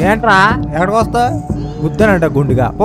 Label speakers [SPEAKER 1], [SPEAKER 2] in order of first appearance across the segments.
[SPEAKER 1] ఏంట్రా ఎక్కడికి వస్తా గుద్దనంట గుండుగా పో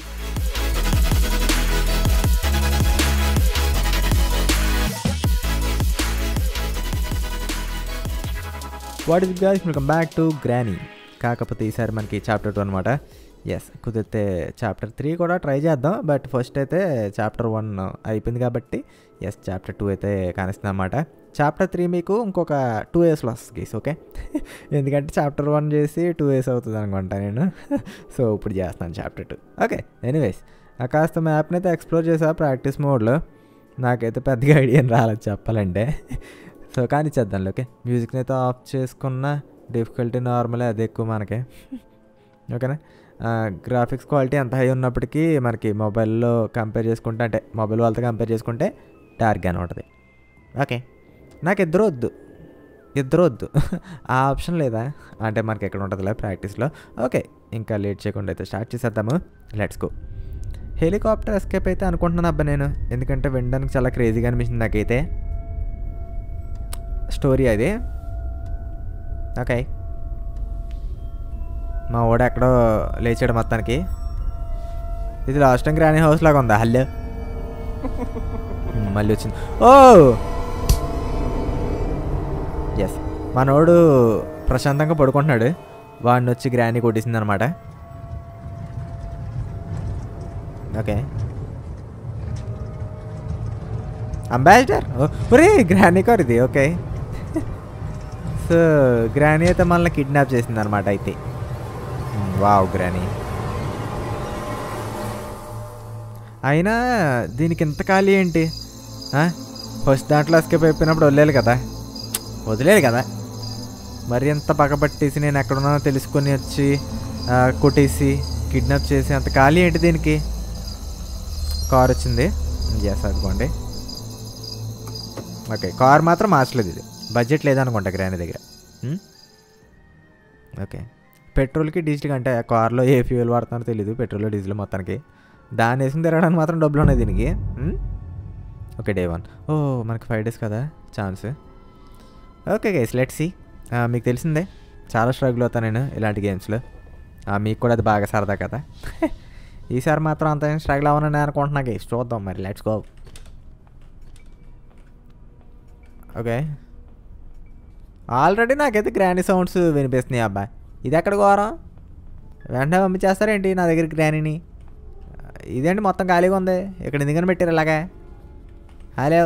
[SPEAKER 1] what is guys welcome back to granny కాకపోతే ఈసారి మనకి చాప్టర్ టూ అనమాట ఎస్ కుదిరితే చాప్టర్ త్రీ కూడా ట్రై చేద్దాం బట్ ఫస్ట్ అయితే చాప్టర్ వన్ అయిపోయింది కాబట్టి ఎస్ చాప్టర్ టూ అయితే కానిస్తుంది అనమాట చాప్టర్ త్రీ మీకు ఇంకొక టూ ఇయర్స్లో వస్తుంది గీస్ ఓకే ఎందుకంటే చాప్టర్ వన్ చేసి టూ ఇయర్స్ అవుతుంది అనుకుంటా నేను సో ఇప్పుడు చేస్తాను చాప్టర్ టూ ఓకే ఎనీవేస్ కాస్త మ్యాప్ని అయితే ఎక్స్ప్లోర్ చేసా ప్రాక్టీస్ మోడ్లో నాకైతే పెద్దగా ఐడియా రాలేదు చెప్పాలంటే సో కానీ చేద్దాంలే ఓకే మ్యూజిక్ని అయితే ఆఫ్ చేసుకున్న డిఫికల్టీ నార్మల్ అది ఎక్కువ మనకి ఓకేనా గ్రాఫిక్స్ క్వాలిటీ ఎంత హై ఉన్నప్పటికీ మనకి మొబైల్లో కంపేర్ చేసుకుంటే అంటే మొబైల్ వాళ్ళతో కంపేర్ చేసుకుంటే డార్క్గానే ఉంటుంది ఓకే నాకు ఇద్దరు వద్దు ఇద్దరు వద్దు ఆ ఆప్షన్ లేదా అంటే మనకి ఎక్కడ ఉంటుందిలే ప్రాక్టీస్లో ఓకే ఇంకా లేట్ చేయకుండా అయితే స్టార్ట్ చేసేద్దాము లెట్స్ గో హెలికాప్టర్ ఎస్కేప్ అయితే అనుకుంటున్నాను అబ్బా నేను ఎందుకంటే వినడానికి చాలా క్రేజీగా అనిపించింది నాకైతే స్టోరీ అది ఓకే మా ఓడ ఎక్కడో లేచాడు మొత్తానికి ఇది లాస్ట్ టైం గ్రానీ హౌస్ లాగా ఉందా హల్లో ఉమ్, మళ్ళీ వచ్చింది ఓ ఎస్ మనోడు ప్రశాంతంగా పడుకుంటున్నాడు వాడిని వచ్చి గ్రానీ కొట్టేసింది అనమాట ఓకే అంబాసిడర్ ఒరే గ్రానీ కార్ ఇది ఓకే సో గ్రానీ అయితే మనల్ని కిడ్నాప్ చేసింది అనమాట అయితే మ్, వావ్ గ్రానీ అయినా దీనికి ఇంత ఖాళీ ఏంటి ఫస్ట్ దాంట్లో ఎస్కేప్ అయిపోయినప్పుడు వదిలేదు కదా వదిలేదు కదా మరి ఎంత పగబట్టేసి నేను ఎక్కడున్నానో తెలుసుకొని వచ్చి ఆ, కొట్టేసి కిడ్నాప్ చేసి అంత ఖాళీ ఏంటి దీనికి కార్ వచ్చింది ఎస్ అనుకోండి ఓకే కార్ మాత్రం మార్చలేదు ఇది బడ్జెట్ లేదనుకుంటా గ్రాని దగ్గర ఉమ్? ఓకే పెట్రోల్కి డీజిల్కి అంటే ఆ కార్లో ఏ ఫ్యూయల్ వాడుతున్నారో తెలియదు పెట్రోల్ డీజిల్ మొత్తానికి దాన్ని వేసుకుని తిరగడానికి మాత్రం డబ్బులు ఉన్నాయి దీనికి ఉమ్? ఓకే డే వన్ ఓ మనకి ఫైవ్ డేస్ కదా chance okay guys let see మీకు తెలిసిందే చాలా స్ట్రగుల్ అవుతాను నేను ఇలాంటి గేమ్స్లో మీకు కూడా అది బాగా సరదా కదా ఈసారి మాత్రం అంత ఏం స్ట్రగుల్ అవ్వనని నేను అనుకుంటున్నా గైస్ చూద్దాం మరి లెట్స్ గో ఓకే ఆల్రెడీ నాకైతే గ్రానీ సౌండ్స్ వినిపిస్తున్నాయి అబ్బా ఇది ఎక్కడ ఘోరం వెంటనే పంపించేస్తారేంటి నా దగ్గర గ్రానీని ఇదేంటి మొత్తం ఖాళీగా ఉంది ఇక్కడ ఎందుకని పెట్టారు ఇలాగా hello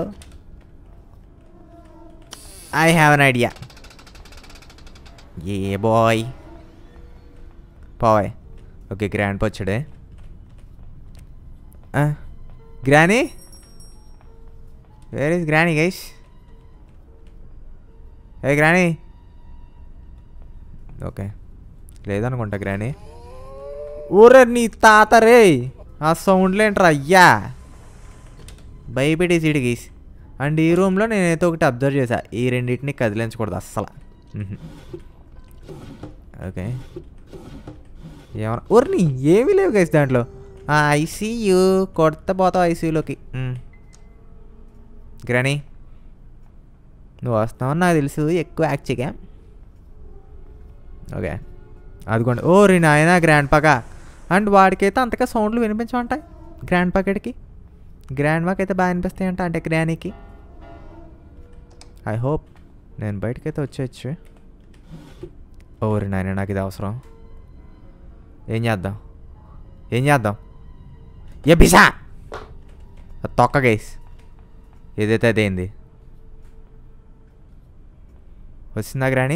[SPEAKER 1] I have an idea ఏ బాయ్ పోయ్ ఓకే గ్రాండ్ వచ్చాడే granny where is granny guys ఏ గ్రానీ ఓకే లేదనుకుంటా గ్రానీ ఊరే నీ తాత రే ఆ సౌండ్లు ఏంట్రా అయ్యా భయపెట్టేసి ఇటు గీసి అండ్ ఈ రూమ్లో నేనైతే ఒకటి అబ్జర్వ్ చేశా ఈ రెండింటిని కదిలించకూడదు అస్సలు మ్హూ. ఓకే ఏమన్నా ఊరిని ఏమీ లేవు గైస్ దాంట్లో ఐసీయూ కొడితే పోతావు ఐసీయూలోకి గ్రానీ నువ్వు వస్తావు నాకు తెలుసు ఎక్కువ యాక్ట్ చేయగా ఓకే అదిగోండి ఓ రీ నాయన గ్రాండ్ పాగా అండ్ వాడికైతే అంతగా సౌండ్లు వినిపించమంటాయి గ్రాండ్ పాకెట్కి గ్రాండ్ మాకి అయితే బాగా వినిపిస్తాయంట అంటే గ్రానీకి ఐ హోప్ నేను బయటకైతే వచ్చేయచ్చు ఓరి నాయన నాకు ఇది అవసరం ఏం చేద్దాం ఏం చేద్దాం ఏ బిసా అది తొక్క గైస్ ఏదైతే అదేంది వచ్చిందా గ్రాణి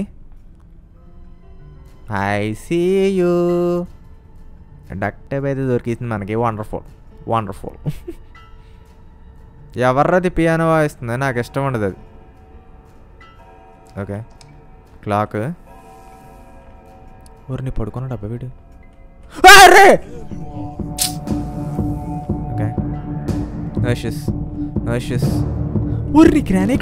[SPEAKER 1] ఐ సీ యూ డక్ట్ అయితే దొరికింది మనకి వండర్ఫుల్ వండర్ఫుల్ ఎవర్రది పియానో వాయిస్తుంది నాకు ఇష్టం ఉండదు అది ఓకే క్లాక్ ఊరిని పడుకున్నాడు అబ్బా వీడు అరే ఓకే నోషియస్ నోషియస్ ఊరిని గ్రానీ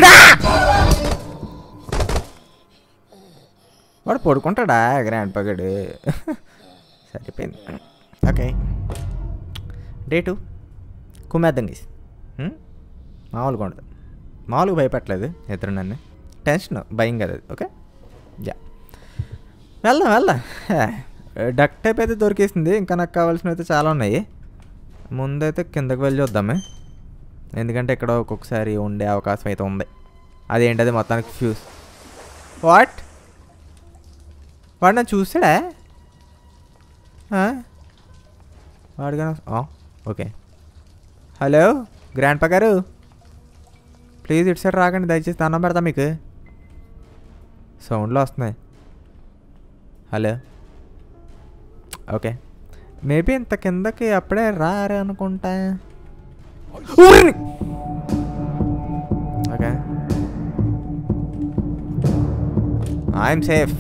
[SPEAKER 1] వాడు పడుకుంటాడా గ్రాండ్ పగడు సరిపోయింది ఓకే డే టూ కుమ్మేద్దాం గీస్ మామూలుగా ఉండదు మామూలుగా భయపెట్టలేదు ఇద్దరు నన్ను టెన్షన్ భయం కదా అది ఓకే యా వెళ్దాం వెళ్దాం డక్ టైప్ అయితే దొరికేసింది ఇంకా నాకు కావాల్సినవి అయితే చాలా ఉన్నాయి ముందైతే కిందకి వెళ్ళి చూద్దామే ఎందుకంటే ఇక్కడ ఒక్కొక్కసారి ఉండే అవకాశం అయితే ఉంది అదేంటది మొత్తానికి ఫ్యూస్ వాట్ వాడు నన్ను చూసాడా ఆ? వాడు కానీ ఓకే హలో గ్రాండ్ పా గారు ప్లీజ్ ఇటు సైడ్ రాకండి దయచేసి దండం పెడతా మీకు సౌండ్లో వస్తున్నాయి హలో ఓకే మేబీ ఇంత కిందకి అప్పుడే రారు అనుకుంటా ఊరిని! Okay I'm safe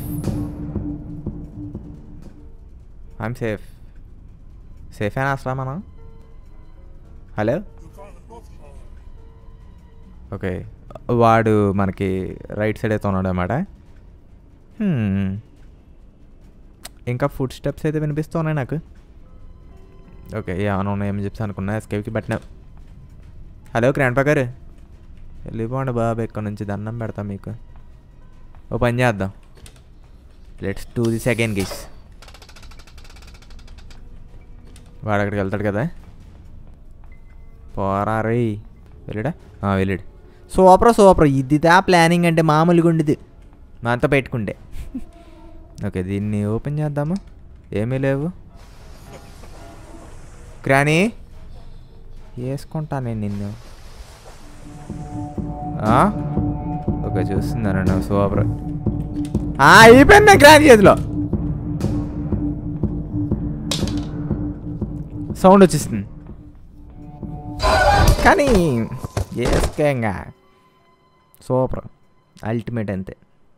[SPEAKER 1] I'm safe సేఫేనా అసలు మనం హలో ఓకే వాడు మనకి రైట్ సైడ్ అయితే ఉన్నాడు అనమాట ఇంకా ఫుడ్ స్టెప్స్ అయితే వినిపిస్తూ ఉన్నాయి నాకు ఓకే ఏమైనా ఉన్నాయేమని చెప్పి అనుకున్నా ఎస్కేప్కి పెట్టినా హలో గ్రాండ్పా గారు వెళ్ళిపోండి బాబు ఇక్కడ నుంచి దండం పెడతాం మీకు ఓ పని చేద్దాం let's to the second guys వాడు అక్కడికి వెళ్తాడు కదా పోరా రే వెళ్ళాడా ఆ, వెళ్ళాడు సూపర్ సూపర్ ఇది దా ప్లానింగ్ అంటే మామూలుగా ఉండేది మాతో పెట్టుకుంటే ఓకే దీన్ని ఓపెన్ చేద్దాము ఏమీ లేవు గ్రానీ వేసుకుంటా నేను నిన్ను ఆ? ఓకే చూస్తున్నాను సూపర్ ఆ, అయిపోయింది గ్రానీ చేతిలో సౌండ్ వచ్చేస్తుంది కానీ ఏస్కేంగా సూపర్ అల్టిమేట్ అంతే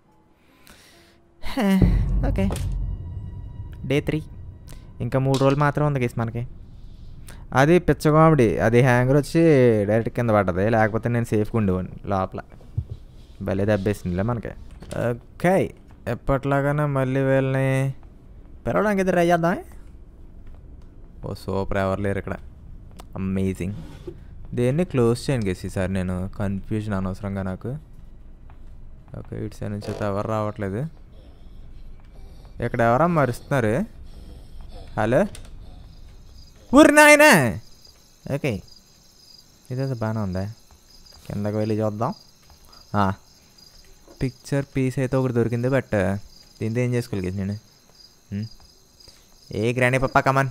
[SPEAKER 1] హే, ఓకే డే త్రీ ఇంకా మూడు రోజులు మాత్రం ఉంది కేసు మనకి అది పిచ్చ కామెడీ అది హ్యాంగర్ వచ్చి డైరెక్ట్ కింద పడ్డది లేకపోతే నేను సేఫ్గా ఉండేవాడిని లోపల భలే దెబ్బేసిందిలే మనకి ఓకే ఎప్పట్లాగానే మళ్ళీ వీళ్ళని పిలవడానికి అయితే ట్రై చేద్దాం ఓ సూపర్ ఎవరు లేరు ఇక్కడ అమేజింగ్ దేన్ని క్లోజ్ చేయను గేసి ఈసారి నేను కన్ఫ్యూజన్ అనవసరంగా నాకు ఓకే ఇటు సైడ్ నుంచి అయితే ఎవరు రావట్లేదు ఇక్కడ ఎవరో మరుస్తున్నారు హలో ఊరి నాయనా ఓకే ఇదైతే బాగానే ఉందా కిందకి వెళ్ళి చూద్దాం పిక్చర్ పీస్ అయితే ఒకటి దొరికింది బట్ దీంతో ఏం చేసుకోలేదు నేను ఉమ్. ఏ గ్రాండ్ పప్పా కమాన్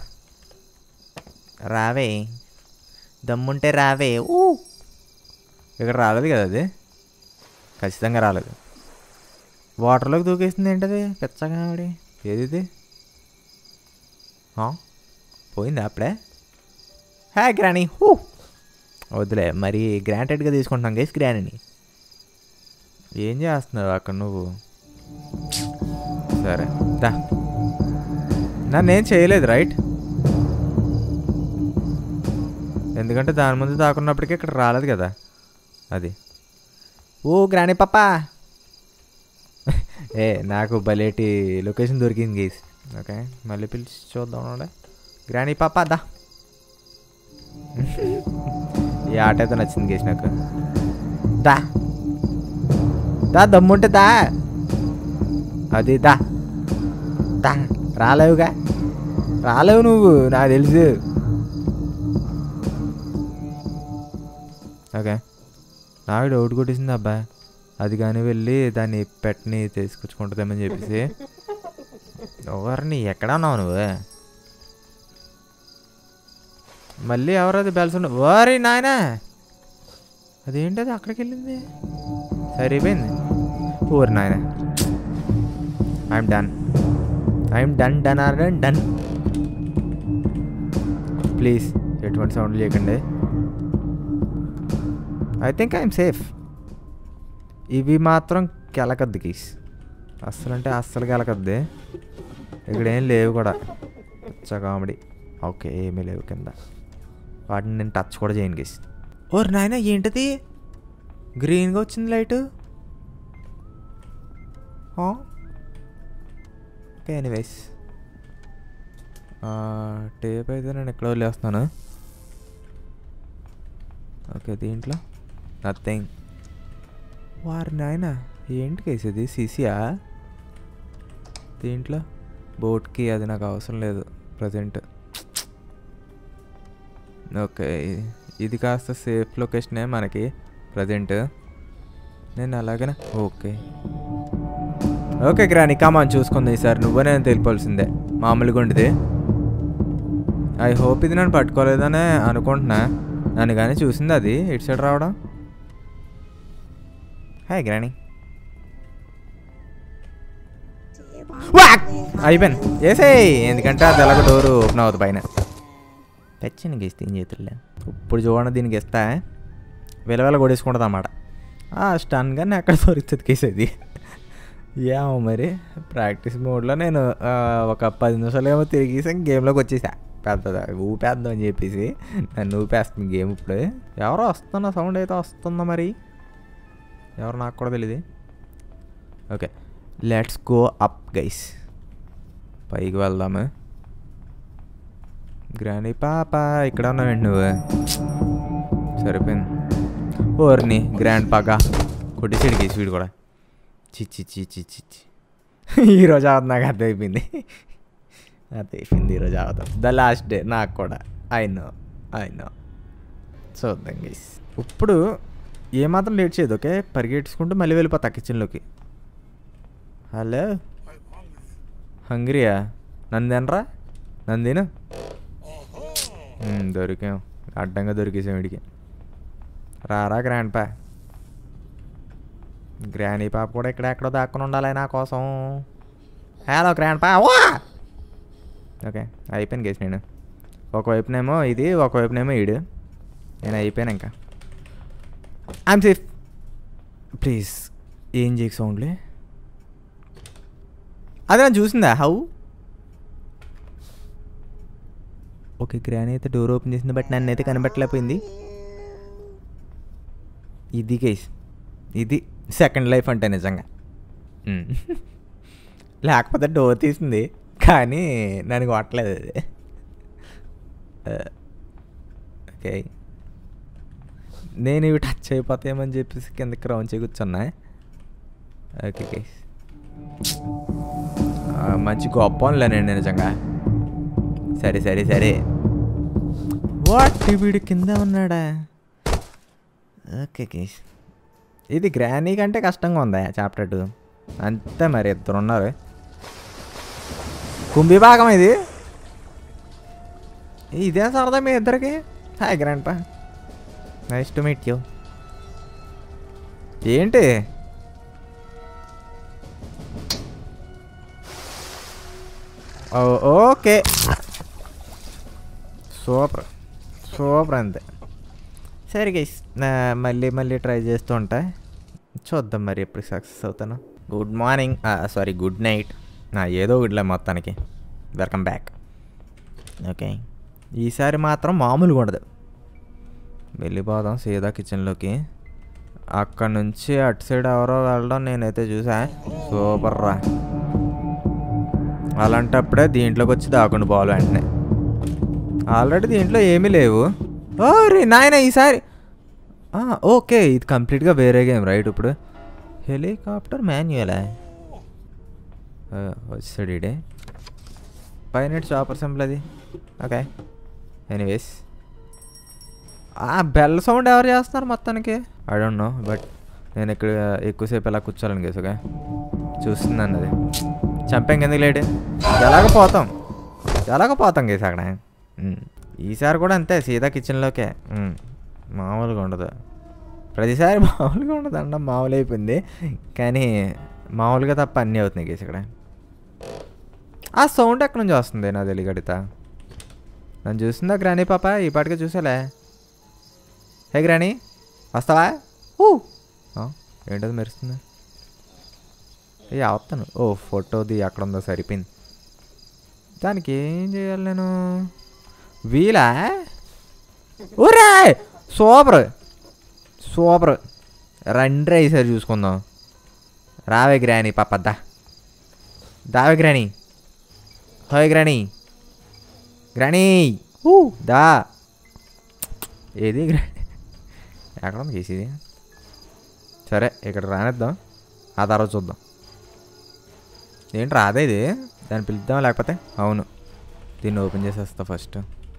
[SPEAKER 1] రావే దమ్ముంటే రావే ఊ ఇక్కడ రాలేదు కదా అది ఖచ్చితంగా రాలేదు వాటర్లోకి దూకేసింది ఏంటది పెచ్చగా ఆవిడ ఏది ఇది ఆ? పోయిందా అప్పుడే హే గ్రానీ హూ వద్దులే మరి గ్రాంటెడ్గా తీసుకుంటాం గేస్ గ్రానీని ఏం చేస్తున్నావు అక్కడ నువ్వు సరే దా నన్నేం చేయలేదు రైట్ ఎందుకంటే దాని ముందు దాకున్నప్పటికీ ఇక్కడ రాలేదు కదా అది ఓ గ్రానీ పప్పా ఏ నాకు భలేటి లొకేషన్ దొరికింది గీస్ ఓకే మళ్ళీ పిలిచి చూద్దాం ఉండే. గ్రానీ పాప దా ఈ ఆట అయితే నచ్చింది గేస్ నాకు దా దా దమ్ముంటే దా అది దా దా రాలేవుగా రాలేవు నువ్వు నాకు తెలుసు ఓకే నాకు డౌట్ కొట్టేసింది అబ్బా అది కానీ వెళ్ళి దాన్ని పెట్టని తీసుకొచ్చుకుంటుందేమని చెప్పేసి ఎవరిని ఎక్కడ ఉన్నావు నువ్వు మళ్ళీ ఎవరది బెల్స్ వారి నాయన అదేంటది అక్కడికి వెళ్ళింది సరిపోయింది ఊరి నాయన I'm done I'm done done are done done please ఎటువంటి సౌండ్ చేయకండి ఐ థింక్ ఐఎమ్ సేఫ్ ఇవి మాత్రం కెలకద్దు కీస్ అస్సలు అంటే అస్సలు కెలకద్ది ఇక్కడ ఏం లేవు కూడా పిచ్చ కామెడీ ఓకే ఏమీ లేవు కింద వాటిని నేను టచ్ కూడా చేయను గీస్ ఓర్ నాయన ఏంటిది గ్రీన్గా వచ్చింది లైటు ఓకే ఎనీవేస్ టేప్ అయితే నేను ఎక్కడ వదిలేస్తున్నాను ఓకే దీంట్లో నథింగ్ వారి నాయన ఏంటి కేసేది సీసీయా దీంట్లో బోట్కి అది నాకు అవసరం లేదు ప్రజెంట్ ఓకే ఇది కాస్త సేఫ్ లొకేషనే మనకి ప్రజెంట్ నేను అలాగనే ఓకే ఓకే గ్రాని కామాన్ చూసుకుంది ఈసారి నువ్వే నేను తెలిపాల్సిందే మామూలుగా ఉండేది ఐ హోప్ ఇది నన్ను పట్టుకోలేదనే అనుకుంటున్నా నన్ను కానీ చూసింది అది ఇటు సైడ్ రావడం హాయ్ గ్రాని అయిపోయాను వేసేయ్ ఎందుకంటే అది ఎలాగ డోరు ఓపెన్ అవుతుంది పైన తెచ్చిన గీస్తే ఏం చేతులే ఇప్పుడు చూడండి దీనికి ఇస్తా విలవెల కొడేసుకుంటుంది అన్నమాట ఆ స్టన్ కానీ ఎక్కడ దొరుకుతుంది కేసేది ఏమో మరి ప్రాక్టీస్ మోడ్లో నేను ఆ, ఒక పది నిమిషాలు ఏమో తిరిగేసి గేమ్లోకి వచ్చేసా పెద్ద ఊపేద్దాం అని చెప్పేసి నన్ను ఊపేస్తుంది గేమ్ ఇప్పుడు ఎవరో వస్తున్న సౌండ్ అయితే వస్తుందా మరి ఎవరు నాకు కూడా తెలియదు okay let's go up guys పైకి వెళ్దాము గ్రాని పాప ఇక్కడ ఉన్నావండి నువ్వు సరిపోయింది ఓర్ని గ్రాండ్ పాగా కొట్టేసాడు గేసి వీడు కూడా చిచ్చి చిచ్చి చిచ్చి ఈరోజు అవదు నాకు అర్థమైపోయింది అర్థమైపోయింది ఈరోజు అవదు ద లాస్ట్ డే నాకు కూడా ఐ నో ఐ నో చూద్దాం గైస్ ఇప్పుడు ఏమాత్రం లేట్ చేయదు ఓకే పరిగెట్టుకుంటూ మళ్ళీ వెళ్ళిపోతా కిచెన్లోకి హలో హంగ్రీయా నన్ను తినరా నన్ను తిను మ్మ్, దొరికాం అడ్డంగా దొరికేసాం వీడికి రారా గ్రాండ్ పా గ్రానీ పాప కూడా ఇక్కడ ఎక్కడో దాక్కుని ఉండాలి నా కోసం హలో గ్రాండ్ పా వా ఓకే అయిపోయాను గేసి నేను ఒకవైపునేమో ఇది ఒకవైపునేమో ఈడు నేను అయిపోయాను ఇంకా ఐఎమ్ సేఫ్ ప్లీజ్ ఏం చేయకు సౌండ్లే అదే నేను చూసిందా హౌ ఓకే గ్రానీ అయితే డోర్ ఓపెన్ చేసింది బట్ నన్ను అయితే కనబట్టలేకపోయింది ఇది కేస్ ఇది సెకండ్ లైఫ్ అంటే నిజంగా మ్మ్. లేకపోతే డోర్ తీసింది కానీ నన్ను కొట్టలేదు అది ఓకే నేను ఇవి టచ్ అయిపోతాయేమని చెప్పేసి కిందకి రౌండ్ చేయి కూర్చున్నా ఓకే కేస్ మంచి గొప్ప పనులే నేను నిజంగా సరే సరే సరే వాట్ వీడు కింద ఉన్నాడా ఓకే కేస్ ఇది గ్రానీ కంటే కష్టంగా ఉందా చాప్టర్ టూ అంతే మరి ఇద్దరు ఉన్నారు కుంభి భాగం ఇది ఇదే సరదా మీ ఇద్దరికి hi grandpa nice to meet you ఏంటి ఓ ఓకే సూపర్ సూపర్ అంతే సరే గైస్ మళ్ళీ మళ్ళీ ట్రై చేస్తూ ఉంటా చూద్దాం మరి ఎప్పుడు సక్సెస్ అవుతాను good morning sorry good night ఏదో ఒకటిలే మొత్తానికి వెల్కమ్ బ్యాక్ ఓకే ఈసారి మాత్రం మామూలుగా ఉండదు వెళ్ళిపోదాం సీదా కిచెన్లోకి అక్కడ నుంచి అటు సైడ్ ఎవరో వెళ్ళడం నేనైతే చూసా సూపర్ రా అలాంటప్పుడే దీంట్లోకి వచ్చి దాకుండా పోవాలి వెంటనే ఆల్రెడీ దీంట్లో ఏమీ లేవు ఓ రే నాయన ఈసారి ఆ, ఓకే ఇది కంప్లీట్గా వేరే గేమ్ రైట్ ఇప్పుడు హెలికాప్టర్ మాన్యువలా వచ్చాడు ఇడే పైన చాపర్ సింపుల్ అది ఓకే ఎనీవేస్ ఆ బెల్ సౌండ్ ఎవరు చేస్తున్నారు మొత్తానికి ఐ డోంట్ నో బట్ నేను ఇక్కడ ఎక్కువసేపు ఎలా కూర్చోాలని కేసు ఓకే చూస్తున్నాను అది చంపాం కిందకి లేట్ ఎలాగ పోతాం ఎలాగ పోతాం కేసు అక్కడ ఉమ్. ఈసారి కూడా అంతే సీదా కిచెన్లోకే ఉమ్. మామూలుగా ఉండదు ప్రతిసారి మామూలుగా ఉండదు అన్న మామూలు అయిపోయింది కానీ మామూలుగా తప్ప అన్నీ అవుతున్నాయి కేసు ఇక్కడ ఆ సౌండ్ ఎక్కడి నుంచి వస్తుంది నా తెలియగడితా నన్ను చూస్తుందా గ్రానీ పాప ఈ పాటికే చూసాలే హే గ్రానీ వస్తావా ఊ ఆ, ఏంటది మెరుస్తుంది ఏ అవుతాను ఓ ఫోటోది అక్కడ ఉందో సరిపోయింది దానికి ఏం చేయాలి నేను వీలా ఊరే సూపర్ సూపర్ రండి ఈసారి చూసుకుందాం రావే గ్రాని పాప దా దావే గ్రాని హాయ్ గ్రాని గ్రాని ఊ దా ఏది గ్రాని ఎక్కడ ఉంది కేసీది సరే ఇక్కడ రానిద్దాం ఆ తర్వాత చూద్దాం ఏంటి రాదా ఇది దాన్ని పిలుద్దాం లేకపోతే అవును దీన్ని ఓపెన్ చేసేస్తా ఫస్ట్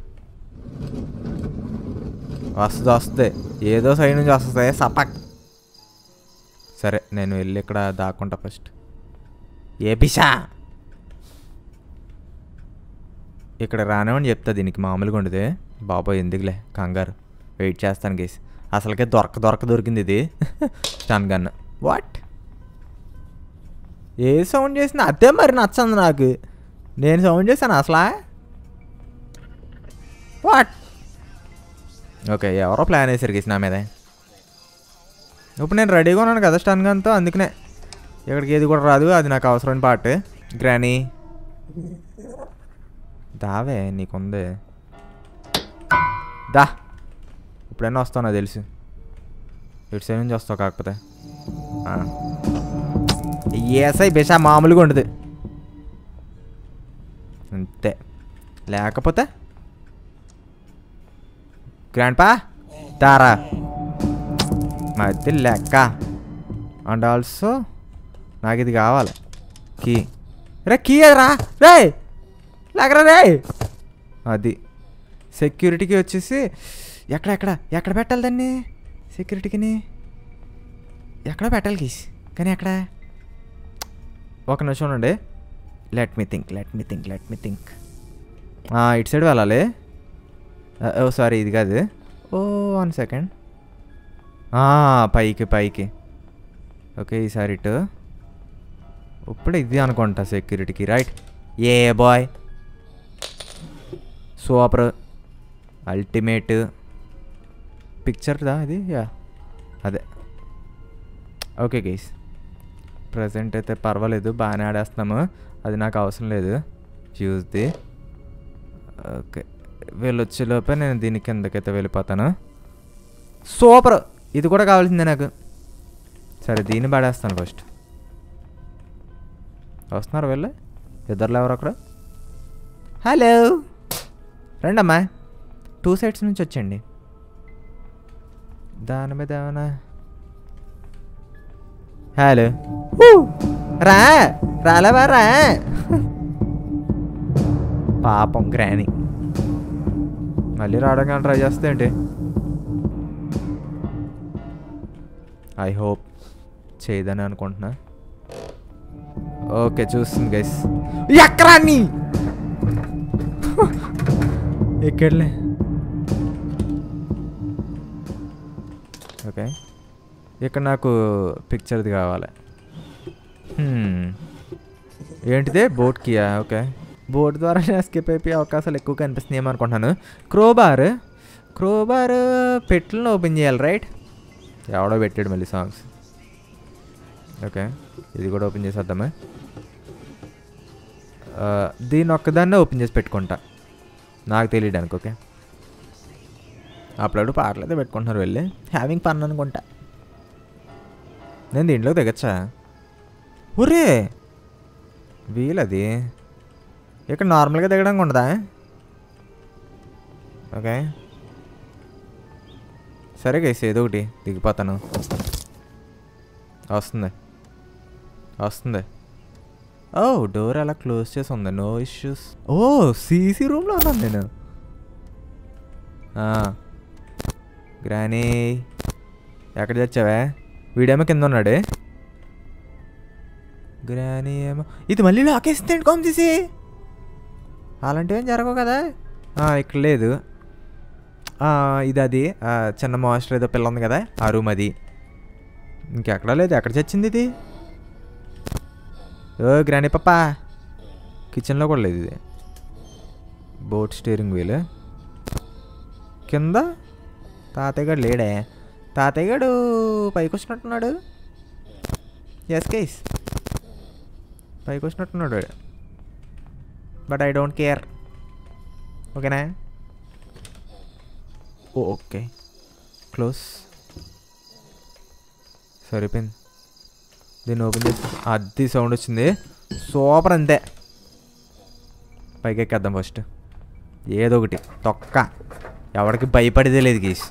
[SPEAKER 1] వస్తుంది వస్తుంది ఏదో సైడ్ నుంచి వస్తుంది సపక్ సరే నేను వెళ్ళి ఇక్కడ దాక్కుంటా ఫస్ట్ ఏ పిషా ఇక్కడ రానివ్వని చెప్తా దీనికి మామూలుగా ఉండదు బాబోయ్ ఎందుకులే కంగారు వెయిట్ చేస్తాను గేసి అసలుకే దొరక దొరక దొరికింది ఇది స్టన్ గన్ వాట్ ఏ సౌండ్ చేసినా అదే మరి నచ్చంది నాకు నేను సౌండ్ చేశాను అసలా వాట్ ఓకే ఎవరో ప్లాన్ వేసారు గేసి నా మీదే ఇప్పుడు నేను రెడీగా ఉన్నాను కదా స్టన్ గన్తో అందుకనే ఇక్కడికి ఏది కూడా రాదు అది నాకు అవసరమైన పార్ట్ గ్రానీ దావే నీకుంది దా ఇప్పుడైనా వస్తావు నాకు తెలుసు ఇటు సైడ్ నుంచి వస్తావు కాకపోతే ఏసై బేషా మామూలుగా ఉండదు అంతే లేకపోతే గ్రాండ్ పా తారా మధ్య లెక్క అండ్ ఆల్సో నాకు ఇది కావాలి కీ రే కీ రా రే లేకరా రే అది సెక్యూరిటీకి వచ్చేసి ఎక్కడ ఎక్కడ ఎక్కడ పెట్టాలి దాన్ని సెక్యూరిటీకిని ఎక్కడ పెట్టాలి కీస్ కానీ ఎక్కడ ఒక నిమిషం ఉండండి let me think let me think let me think ఇటు సైడ్ వెళ్ళాలి ఓ సారీ ఇది కాదు ఓ వన్ సెకండ్ పైకి పైకి ఓకే ఈసారి ఇటు ఇప్పుడు ఇది అనుకుంటా సెక్యూరిటీకి రైట్ ఏ బాయ్ సూపర్ అల్టిమేట్ పిక్చర్దా ఇది యా అదే ఓకే గైస్ ప్రజెంట్ అయితే పర్వాలేదు బాగానే ఆడేస్తున్నాము అది నాకు అవసరం లేదు చూస్ది ఓకే వీళ్ళు వచ్చేలోపే నేను దీని కిందకైతే వెళ్ళిపోతాను సూపర్ ఇది కూడా కావాల్సిందే నాకు సరే దీన్ని పాడేస్తాను ఫస్ట్ వస్తున్నారు వెళ్ళి ఇద్దరులో ఎవరు అక్కడ హలో రండి అమ్మా టూ సైడ్స్ నుంచి వచ్చండి దాని మీద ఏమైనా హలో రా రాలేవా రా పాపం గ్రాని మళ్ళీ రావడానికి ట్రై చేస్తే ఏంటి ఐ హోప్ చేయదని అనుకుంటున్నా ఓకే చూస్తుంది గైస్ ఎక్కరాన్ని ఎక్కడలే ఓకే ఇక్కడ నాకు పిక్చర్ది కావాలి Hmm. ఏంటిదే బోట్ కియా ఓకే బోట్ ద్వారా ఎస్కేప్ అయిపోయే అవకాశాలు ఎక్కువ కనిపిస్తున్నాయి అనుకుంటున్నాను క్రోబార్ క్రోబార్ పెట్లను ఓపెన్ చేయాలి రైట్ ఎవడో పెట్టాడు మళ్ళీ సాంగ్స్ ఓకే ఇది కూడా ఓపెన్ చేసేద్దామా ఆ, దీన్ని ఒక్కదాన్నే ఓపెన్ చేసి పెట్టుకుంటా నాకు తెలియడానికి ఓకే అప్పుడు పాటలు అయితే పెట్టుకుంటున్నారు వెళ్ళి హ్యావింగ్ పన్ అనుకుంటా నేను దీంట్లోకి దిగచ్చా ఒరే వీలది ఇక్కడ నార్మల్గా దిగడానికి ఉండదా ఓకే సరే గైస్ ఏదో ఒకటి దిగిపోతాను వస్తుంది వస్తుంది ఓ డోర్ అలా క్లోజ్ చేసి ఉంది నో ఇష్యూస్ ఓ సీసీ రూమ్లో ఉన్నాను నేను గ్రానీ ఎక్కడ తెచ్చావే వీడేమో కింద ఉన్నాడు గ్రానీ ఏమో ఇది మళ్ళీ లాకేసిందండి కామ్ తీసి అలాంటివి ఏం జరగవు కదా ఆ, ఇక్కడ లేదు ఆ, ఇది అది ఆ, చిన్న మాస్టర్ ఏదో పిల్ల ఉంది కదా ఆ రూమ్ అది ఇంకెక్కడా లేదు ఎక్కడ చచ్చింది ఇది ఓ గ్రానీ పప్పా కిచెన్లో కూడా లేదు ఇది బోట్ స్టీరింగ్ వీల్ కింద తాతయ్య గారు లేడే తాతయ్య గారు పైకి వచ్చినట్టున్నాడు ఎస్ కేస్ పైకి వచ్చినట్టున్నాడు బట్ ఐ డోంట్ కేర్ ఓకేనా ఓకే క్లోజ్ సరిపోయింది దీన్ని ఓపెన్ చేసి అది సౌండ్ వచ్చింది సూపర్ అంతే పైకి ఎక్కేద్దాం ఫస్ట్ ఏదో ఒకటి తొక్క ఎవరికి భయపడేదే లేదు గీస్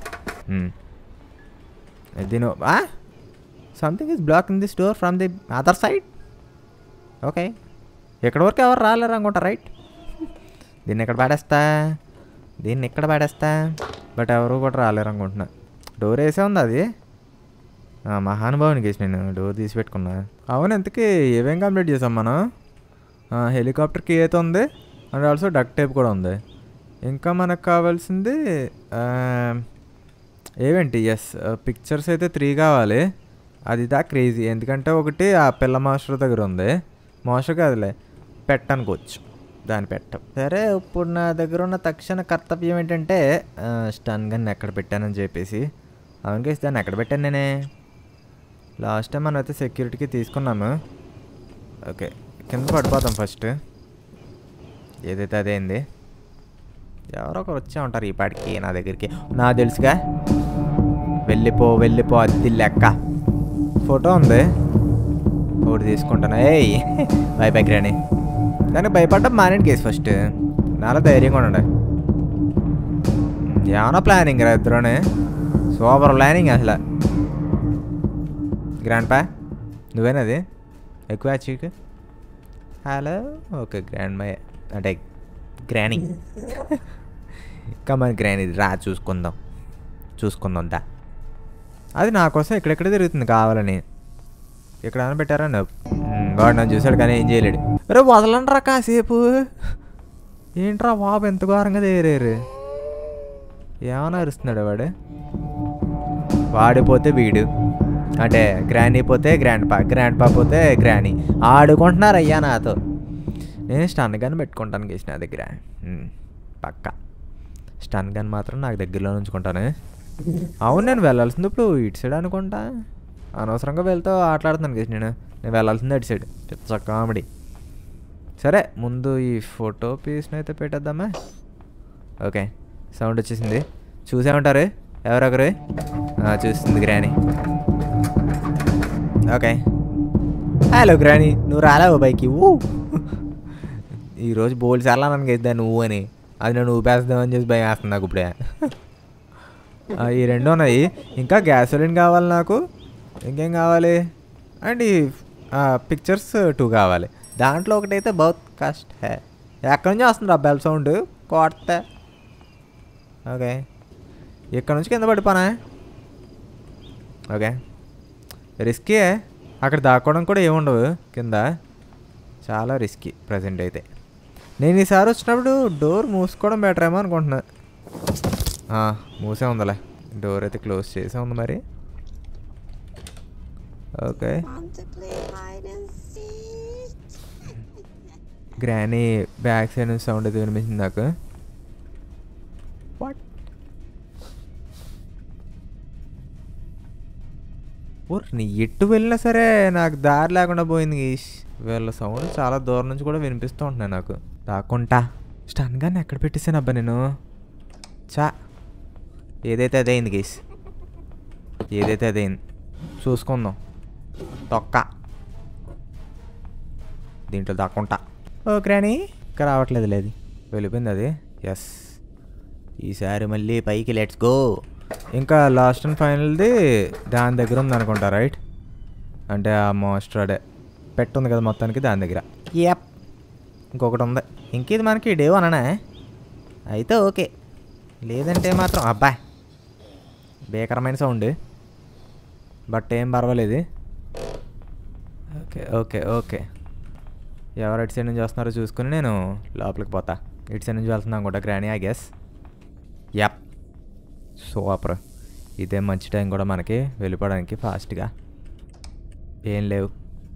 [SPEAKER 1] దీని something is block in this door from the other side okay ఇక్కడ వరకు ఎవరు రాలేరు అనుకుంటా రైట్ దీన్ని ఇక్కడ పాడేస్తా దీన్ని ఇక్కడ పాడేస్తా బట్ ఎవరు కూడా రాలేరు అనుకుంటున్నా డోర్ వేసే ఉంది అది ఆ, మహానుభావునికి వేసి నేను డోర్ తీసి పెట్టుకున్నా అవును ఎంతకీ ఏమేం కంప్లీట్ చేసాం మనం ఆ, హెలికాప్టర్కి ఏత ఉంది అండ్ ఆల్సో డక్ టేప్ కూడా ఉంది ఇంకా మనకు కావాల్సింది ఆ, ఏవేంటి ఎస్ పిక్చర్స్ అయితే త్రీ కావాలి అది దా క్రేజీ ఎందుకంటే ఒకటి ఆ పిల్ల మాస్టర్ దగ్గర ఉంది మాస్టర్ కాదులే పెట్ట అనుకోవచ్చు దాని పెట్ట సరే ఇప్పుడు నా దగ్గర ఉన్న తక్షణ కర్తవ్యం ఏంటంటే ఆ, స్టన్ గన్ ఎక్కడ పెట్టానని చెప్పేసి అవును కేసు దాన్ని ఎక్కడ పెట్టాను నేనే లాస్ట్ టైం మనం అయితే సెక్యూరిటీకి తీసుకున్నాము ఓకే కింద పడిపోతాం ఫస్ట్ ఏదైతే అదేంది ఎవరో ఒకరు వచ్చే ఉంటారు ఈ పాటికి నా దగ్గరికి నా తెలుసుగా వెళ్ళిపో వెళ్ళిపో అది లెక్క ఫోటో ఉంది ఒకటి తీసుకుంటాను ఏయ్ బై బై రాణి దానికి భయపడ్డం మానేంటి కేసు ఫస్ట్ నాలో ధైర్యంగా ఉండండి ఏమన్నా ప్లానింగ్ రా ఇద్దరునే సూపర్ ప్లానింగ్ అసలు గ్రాండ్ పా నువ్వేనది ఎక్కువ చీక్ హలో ఓకే గ్రాండ్ మై అంటే గ్రానీ కమన్ గ్రానీ రా చూసుకుందాం చూసుకుందాం దా అది నా కోసం ఎక్కడెక్కడ తిరుగుతుంది కావాలని ఇక్కడ ఏమైనా పెట్టారా నో. మ్, వాడు నన్ను చూశాడు కానీ ఏం చేయలేడు రే వదలండ్రా కాసేపు ఏంట్రా బాబు ఎంత ఘోరంగా తేరారు ఏమైనా అరుస్తున్నాడు వాడు వాడిపోతే వీడు అంటే గ్రానీ పోతే గ్రాండ్ పా గ్రాండ్ పా పోతే గ్రానీ ఆడుకుంటున్నారు అయ్యా నాతో నేను స్టన్ గన్ పెట్టుకుంటాను గేసి నా దగ్గర మ్, పక్కా స్టన్ గన్ మాత్రం నాకు దగ్గరలో ఉంచుకుంటాను అవును నేను వెళ్ళాల్సింది ఇప్పుడు ఇటు సైడ్ అనుకుంటా అనవసరంగా వెళ్తూ ఆటలాడుతున్నాను గేసి నేను నేను వెళ్ళాల్సింది అటు సైడ్ పిచ్చ కామెడీ సరే ముందు ఈ ఫోటో పీస్ని అయితే పెట్టేద్దామా ఓకే సౌండ్ వచ్చేసింది చూసేమంటారు ఎవరొకరు ఆ, చూస్తుంది గ్రాని ఓకే హలో గ్రాని నువ్వు రాలేవు బైకి ఊ ఈరోజు బోల్డ్ చాలా నన్ను గెద్దా నువ్వు అని అది నన్ను ఊపేస్తామని చెప్పి భయం వేస్తుంది నాకు ఇప్పుడే ఆ, ఈ రెండు ఉన్నాయి ఇంకా గ్యాసోలిన్ కావాలి నాకు ఇంకేం కావాలి అండ్ ఈ పిక్చర్స్ టూ కావాలి దాంట్లో ఒకటైతే బౌత్ కష్ట హే ఎక్కడి నుంచి వస్తుంది ఆ బెల్ సౌండ్ కొత్త ఓకే ఇక్కడ నుంచి కింద పడిపోనా ఓకే రిస్కీ అక్కడ దాక్కోవడం కూడా ఏముండవు కింద చాలా రిస్కీ ప్రజెంట్ అయితే నేను ఈసారి వచ్చినప్పుడు డోర్ మూసుకోవడం బెటర్ ఏమో అనుకుంటున్నా ఆ, మూసే ఉందిలే డోర్ అయితే క్లోజ్ చేసే ఉంది మరి okay
[SPEAKER 2] Want to play hide and seek?
[SPEAKER 1] Granny back side నుంచి సౌండ్ అయితే వినిపించింది నాకు వాట్ ఓర్ నీ ఎటు వెళ్ళినా సరే నాకు దారి లేకుండా పోయింది గీష్ వీళ్ళ సౌండ్ చాలా దూరం నుంచి కూడా వినిపిస్తూ ఉంటున్నాయి నాకు దాక్కుంటా స్టన్ గాన్ని ఎక్కడ పెట్టేసాను అబ్బా నేను చా ఏదైతే అదైంది గీస్ ఏదైతే అదైంది చూసుకుందాం తొక్క దీంట్లో దాక్కుంటా ఓ గ్రానీ ఇంకా రావట్లేదు లేదు వెళ్ళిపోయింది అది ఎస్ ఈసారి మళ్ళీ పైకి లెట్స్ గో ఇంకా లాస్ట్ అండ్ ఫైనల్ది దాని దగ్గర ఉంది అనుకుంటా రైట్ అంటే ఆ మోస్టర్ అడే పెట్టుంది కదా మొత్తానికి దాని దగ్గర యప్ ఇంకొకటి ఉంది ఇంక ఇది మనకి డే వననా అయితే ఓకే లేదంటే మాత్రం అబ్బాయ్ భీకరమైన సౌండ్ బట్ ఏం పర్వాలేదు ఓకే ఓకే ఓకే ఎవరు ఇటు సైడ్ నుంచి వస్తున్నారో చూసుకుని నేను లోపలికి పోతా ఇటు సైడ్ నుంచి వెళ్తున్నాను అనుకుంటా granny I guess yup super ఇదే మంచి టైం కూడా మనకి వెళ్ళిపోవడానికి ఫాస్ట్గా ఏం లేవు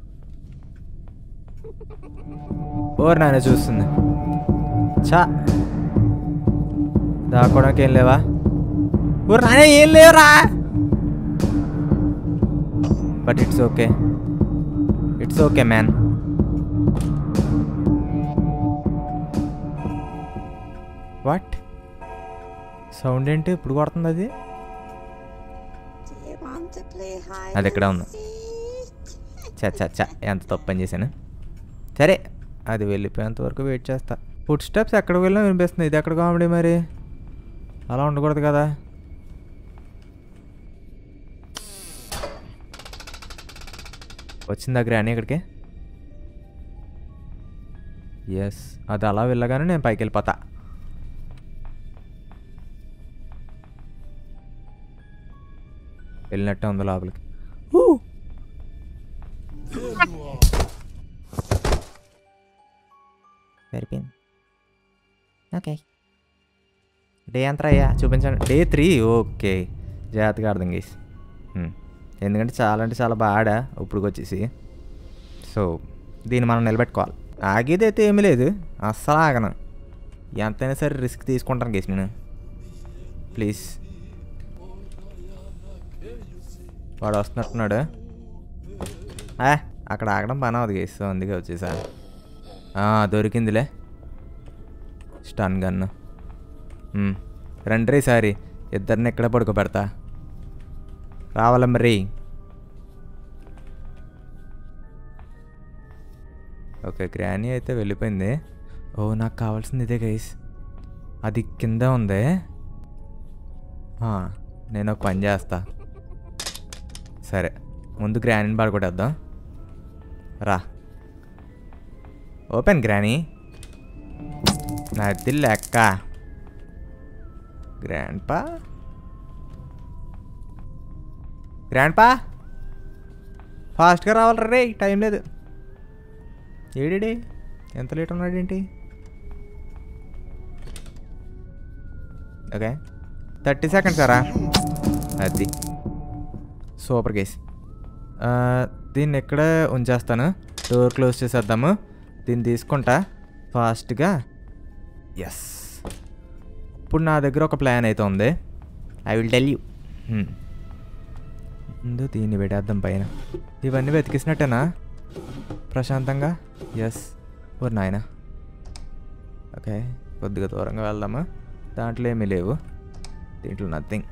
[SPEAKER 1] ఓరు నాన్న చూస్తుంది చా దాక్కోవడానికి ఏం లేవా ఓరు నాన్న ఏం లేవురా but it's okay it's okay man what sound ఏంటి ఇప్పుడు కొడుతుంది అది
[SPEAKER 2] Do you want to play hide
[SPEAKER 1] అది ఎక్కడ ఉంది
[SPEAKER 2] and seek?
[SPEAKER 1] చ చ చ ఎంత తప్పు పని చేశాను సరే అది వెళ్ళిపోయేంత వరకు వెయిట్ చేస్తా ఫుడ్ స్టెప్స్ ఎక్కడికి వెళ్ళినా వినిపిస్తుంది ఇది ఎక్కడ కామెడీ మరి అలా ఉండకూడదు కదా వచ్చిందా గ్రాని ఇక్కడికి ఎస్ అది అలా వెళ్ళగానే నేను పైకి వెళ్ళిపోతా వెళ్ళినట్టే ఉంది లోపలికి సరిపోయింది ఓకే డే ఎంత అయ్యా చూపించండి డే త్రీ ఓకే జాగ్రత్తగా అర్థం చేసి ఎందుకంటే చాలా అంటే చాలా బాగా ఇప్పుడు వచ్చేసి సో దీన్ని మనం నిలబెట్టుకోవాలి ఆగేది అయితే ఏమీ లేదు అస్సలు ఆగను ఎంతైనా సరే రిస్క్ తీసుకుంటాను గేసి నేను ప్లీజ్ వాడు వస్తున్నట్టున్నాడు ఆ, అక్కడ ఆగడం పని అవదు గేసి సో అందుకే వచ్చేసా ఆ, దొరికిందిలే స్టన్ గన్ను మ్, రండి రే సారి ఇద్దరిని ఎక్కడ పడుకోబెడతా రావాల మరి ఓకే గ్రానీ అయితే వెళ్ళిపోయింది ఓ నాకు కావాల్సింది ఇదే గైస్ అది కింద ఉంది ఆ, నేను ఒక పని చేస్తా సరే ముందు గ్రానీని పడుకొట్టేద్దాం రా ఓపెన్ గ్రానీ నాది లెక్క గ్రాండ్ పా గ్రాండ్ పా ఫాస్ట్గా రావాలి రే టైం లేదు ఏడిడే ఎంత లేట్ ఉన్నాడు ఏంటి ఓకే థర్టీ సెకండ్స్ సారా అది సూపర్ కేస్ దీన్ని ఇక్కడే ఉంచేస్తాను డోర్ క్లోజ్ చేసేద్దాము దీన్ని తీసుకుంటా ఫాస్ట్గా ఎస్ ఇప్పుడు నా దగ్గర ఒక ప్లాన్ అయితే ఉంది ఐ విల్ టెల్ యూ ముందు దీన్ని పెట్టేద్దాం పైన ఇవన్నీ వెతికిసినట్టేనా ప్రశాంతంగా ఎస్ ఓ నాయన ఓకే కొద్దిగా దూరంగా వెళ్దామా దాంట్లో ఏమీ లేవు దీంట్లో నథింగ్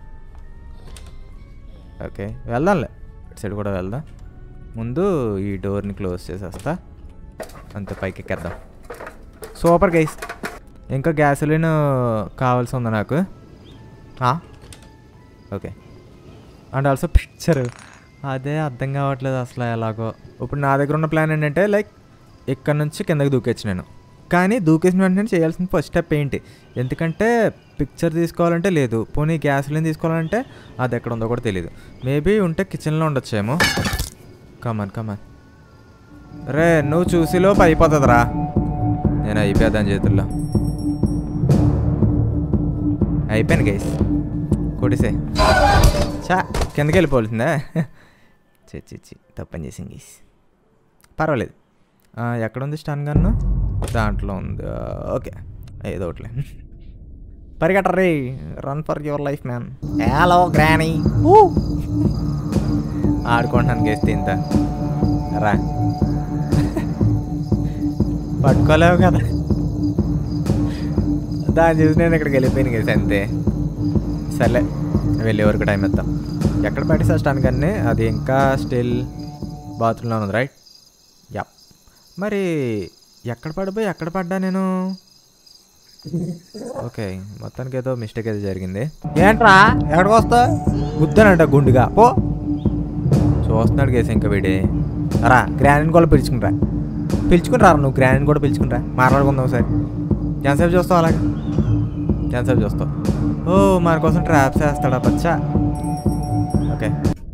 [SPEAKER 1] ఓకే వెళ్దాంలే ఇటు సైడ్ కూడా వెళ్దాం ముందు ఈ డోర్ని క్లోజ్ చేసేస్తా అంతే పైకి ఎక్కేద్దాం సూపర్ గైస్ ఇంకా గ్యాసోలిన్ కావాల్సి ఉంది నాకు ఆ? ఓకే అండ్ ఆల్సో పిక్చర్ అదే అర్థం కావట్లేదు అసలు ఎలాగో ఇప్పుడు నా దగ్గర ఉన్న ప్లాన్ ఏంటంటే లైక్ ఇక్కడ నుంచి కిందకి దూకేచ్చు నేను కానీ దూకేసిన వెంటనే చేయాల్సిన ఫస్ట్ స్టెప్ ఏంటి ఎందుకంటే పిక్చర్ తీసుకోవాలంటే లేదు పోనీ గ్యాస్లిన్ తీసుకోవాలంటే అది ఎక్కడ ఉందో కూడా తెలియదు మేబీ ఉంటే కిచెన్లో ఉండొచ్చేమో కమన్ కమన్ రే నువ్వు చూసిలోపు అయిపోతుందిరా నేను అయిపోయాదాని చేతుల్లో అయిపోయాను గైస్ కొడిసే చా కిందకి వెళ్ళిపోవాల్సిందా చి చి చి తప్పని చేసింది గైస్ పర్వాలేదు ఆ, ఎక్కడ ఉంది స్టన్ గన్ను దాంట్లో ఉంది ఆ, ఓకే ఏదో ఒకటిలే పరిగెట్టరే run for your life man hello granny ఆడుకుంటున్నాను గేస్తే ఇంత రా పట్టుకోలేవు కదా దాన్ని చూసి నేను ఇక్కడికి వెళ్ళిపోయాను గేసి అంతే సర్లే వెళ్ళే వరకు టైం ఇద్దాం ఎక్కడ పెట్టేసా స్టాన్ కానీ అది ఇంకా స్టిల్ బాత్రూంలో ఉంది రైట్ యా మరి ఎక్కడ పడిపోయి ఎక్కడ పడ్డా నేను ఓకే మొత్తానికి ఏదో మిస్టేక్ అయితే జరిగింది ఏంట్రా ఎక్కడికి వస్తా గుద్దానంట గుండుగా పో చూస్తున్నాడు కేసు ఇంకా వీడి రా గ్రాండ్ కూడా పిలుచుకుంటా పిలుచుకుంటా నువ్వు గ్రాండ్ కూడా పిలుచుకుంటా మాట్లాడుకుందాం ఒకసారి ఎంతసేపు చూస్తావు అలాగే ఎంతసేపు చూస్తావు ఓ మన కోసం ట్రాప్స్ వేస్తాడా బచ్చా ఓకే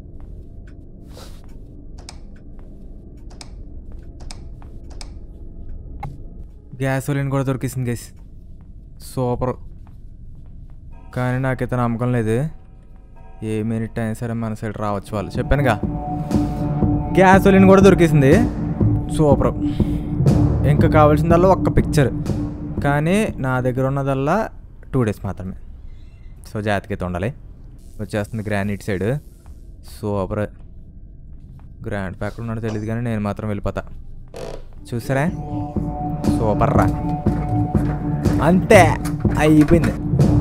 [SPEAKER 1] గ్యాసోలిన్ కూడా దొరికేసింది గైస్ సూపర్ కానీ నాకైతే నమ్మకం లేదు ఏ మినిట్ అయినా సరే మన సైడ్ రావచ్చు వాళ్ళు చెప్పానుగా గ్యాసోలిన్ కూడా దొరికేసింది సూపర్ ఇంకా కావాల్సిందల్లా ఒక్క పిక్చర్ కానీ నా దగ్గర ఉన్నదల్లా టూ డేస్ మాత్రమే సో జాతికైతే ఉండాలి వచ్చేస్తుంది granite side super grandpa ఉన్నాడో తెలియదు కానీ నేను మాత్రం వెళ్ళిపోతా చూసారా సూపర్ రా అంతే అయిపోయింది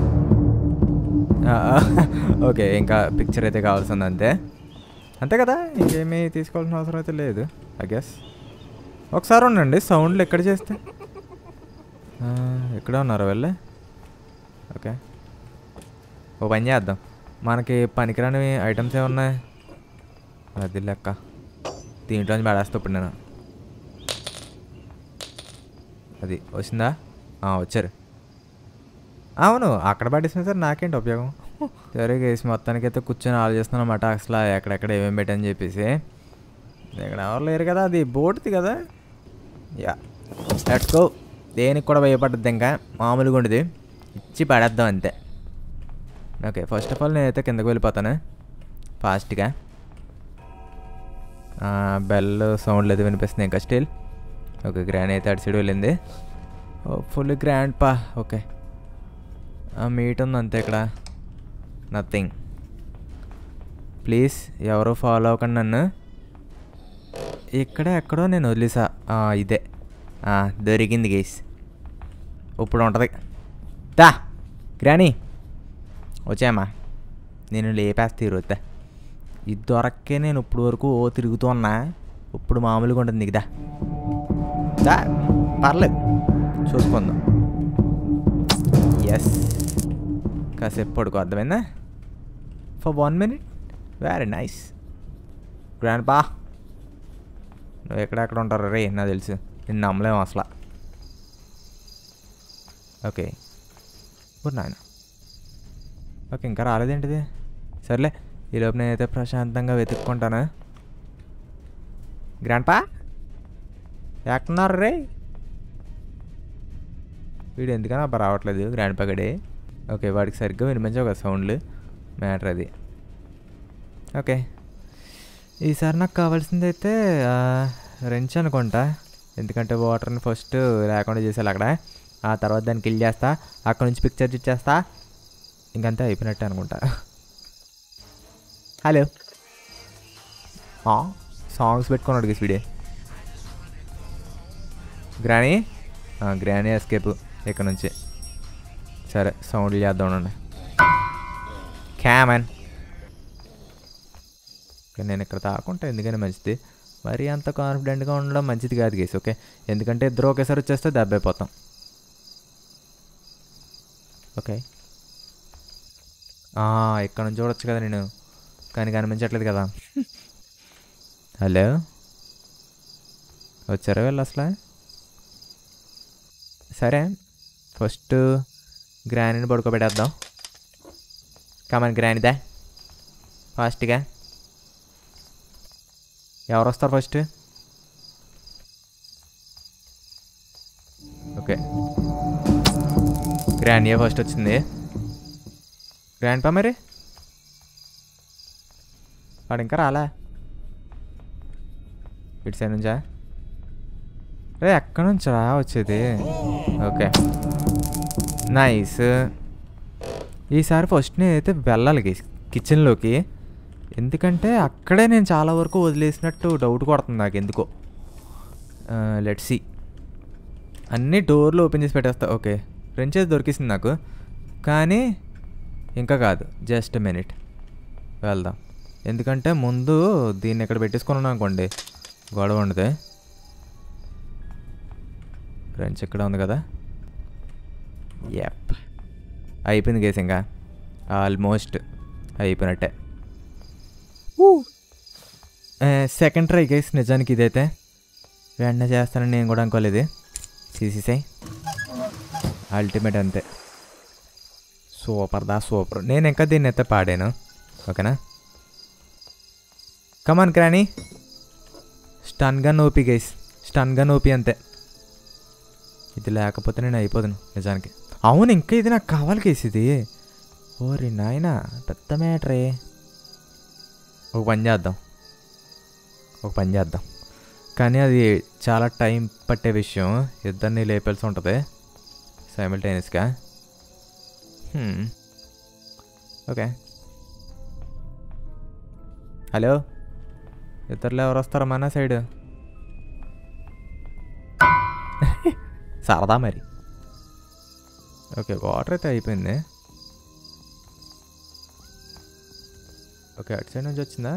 [SPEAKER 1] ఆ, ఓకే ఇంకా పిక్చర్ అయితే కావాల్సింది అంతే అంతే కదా ఇంకేమీ తీసుకోవాల్సిన అవసరం అయితే లేదు ఐ గెస్ ఒకసారి ఉండండి సౌండ్లు ఎక్కడ చేస్తే ఆ, ఎక్కడ ఉన్నారు వెళ్ళే ఓకే ఓ పని చేద్దాం మనకి పనికిరాని ఐటమ్స్ ఏమున్నాయి అది లెక్క దీంట్లో నుంచి పడేస్తా ఇప్పుడు నేను అది వచ్చిందా ఆ, వచ్చారు అవును అక్కడ పట్టేసిన సార్ నాకేంటి ఉపయోగం సరే కేసు మొత్తానికి అయితే కూర్చొని ఆలోచిస్తున్నాను అనమాట అసలు ఎక్కడెక్కడ ఏమేమి పెట్టని చెప్పేసి ఇక్కడ ఎవరు లేరు కదా అది బోటుది కదా యా లెట్స్ గో దేనికి కూడా భయపడద్దు ఇంకా మామూలుగా ఉండదు ఇచ్చి పడేద్దాం అంతే ఓకే ఫస్ట్ ఆఫ్ ఆల్ నేనైతే కిందకు వెళ్ళిపోతాను ఫాస్ట్గా బెల్ సౌండ్లు అయితే వినిపిస్తుంది ఇంకా స్టిల్ ఓకే గ్రాండ్ అయితే అటు సైడ్ వెళ్ళింది full grandpa okay meat ఉంది అంతే ఇక్కడ నథింగ్ ప్లీజ్ ఎవరు ఫాలో అవ్వకండి నన్ను ఇక్కడ ఎక్కడో నేను వదిలేసా ఆ, ఇదే ఆ, దొరికింది గేస్ ఇప్పుడు ఉంటుంది దా గ్రానీ వచ్చాయమ్మా నేను లేపేస్తా ఈరోజు ఇది దొరక్కే నేను ఇప్పుడు వరకు ఓ తిరుగుతూ ఉన్నా ఇప్పుడు మామూలుగా ఉంటుంది నీకు దా దా పర్లేదు చూసుకుందాం ఎస్ కాసేపు పడుకో అర్థమైందా for one minute very nice grandpa నువ్వు ఎక్కడెక్కడ ఉంటారు రే నాకు తెలుసు నేను నమ్మలేము అసలు ఓకే గుడ్ నాయన ఓకే ఇంకా రాలేదేంటిది సర్లే ఈలోపు నేనైతే ప్రశాంతంగా వెతుక్కుంటాను గ్రాండ్ పా ఎక్కడున్నారు రే వీడు ఎందుకని అబ్బా రావట్లేదు గ్రాండ్ పగడే ఓకే వాడికి సరిగ్గా వినిపించవు కదా సౌండ్లు మ్యాటర్ అది ఓకే ఈసారి నాకు కావాల్సింది అయితే రెంచ్ అనుకుంటా ఎందుకంటే వాటర్ని ఫస్ట్ లేకుండా చేసేయాలి అక్కడ ఆ తర్వాత దాన్ని కిల్ చేస్తా అక్కడ నుంచి పిక్చర్ ఇచ్చేస్తా ఇంకంతే అయిపోయినట్టే అనుకుంటా హలో సాంగ్స్ పెట్టుకున్నాడు గీస్ వీడే గ్రానీ గ్రానీ ఎస్కేప్ ఇక్కడ నుంచి సరే సౌండ్ చేద్దాం ఉండండి క్యామన్ ఓకే నేను ఇక్కడ తాకుంటా ఎందుకని మంచిది మరీ అంత కాన్ఫిడెంట్గా ఉండడం మంచిది కాదు గేసి ఓకే ఎందుకంటే ఇద్దరు ఒకేసారి వచ్చేస్తే దెబ్బైపోతాం ఓకే ఆ, ఇక్కడ నుంచి చూడొచ్చు కదా నేను కానీ కనిపించట్లేదు కదా హలో వచ్చారా వీళ్ళు అసలు సరే ఫస్ట్ గ్రానీని పడుకోబెట్టేద్దాం కమన్ గ్రానీదా ఫాస్ట్గా ఎవరు వస్తారు ఫస్ట్ ఓకే గ్రాండ్ ఫస్ట్ వచ్చింది గ్రాండ్ పా మరి వాడు ఇంకా రాలా ఇటు సైడ్ నుంచా రే ఎక్కడి నుంచా వచ్చేది ఓకే నైస్ ఈసారి ఫస్ట్ నేనైతే వెళ్ళాలి కి- కిచెన్లోకి ఎందుకంటే అక్కడే నేను చాలా వరకు వదిలేసినట్టు డౌట్ కొడుతుంది నాకు ఎందుకో లెట్ సి అన్ని డోర్లు ఓపెన్ చేసి పెట్టేస్తా ఓకే ఫ్రెంచైజ్ దొరికిసింది నాకు కానీ ఇంకా కాదు జస్ట్ మినిట్ వెళ్దాం ఎందుకంటే ముందు దీన్ని ఇక్కడ పెట్టేసుకున్నాను అనుకోండి గొడవ ఉండదు ఫ్రెంచ్ ఇక్కడ ఉంది కదా యప్ అయిపోయింది కేసు ఇంకా ఆల్మోస్ట్ అయిపోయినట్టే సెకండ్ ట్రై గైస్ నిజానికి ఇదైతే వెంటనే చేస్తానని నేను కూడా అనుకోలేదు సీసీసై అల్టిమేట్ అంతే సూపర్ దా సూపర్ నేను ఇంకా దీన్ని అయితే పాడాను ఓకేనా come on granny stun gun OP guys stun gun OP అంతే ఇది లేకపోతే నేను అయిపోదును నిజానికి అవును ఇంకా ఇది నాకు కావాలి కేసు ఇది ఓరి నాయన పెద్ద మ్యాటరే ఒక పని చేద్దాం ఒక పని చేద్దాం కానీ అది చాలా టైం పట్టే విషయం ఇద్దరిని లేపాల్సి ఉంటుంది సైమిల్టేనియస్గా ఓకే హలో ఇద్దరులో ఎవరు వస్తారో మన సైడ్ సరదా మరి ఓకే వాటర్ అయితే అయిపోయింది ఓకే అటు సైడ్ నుంచి వచ్చిందా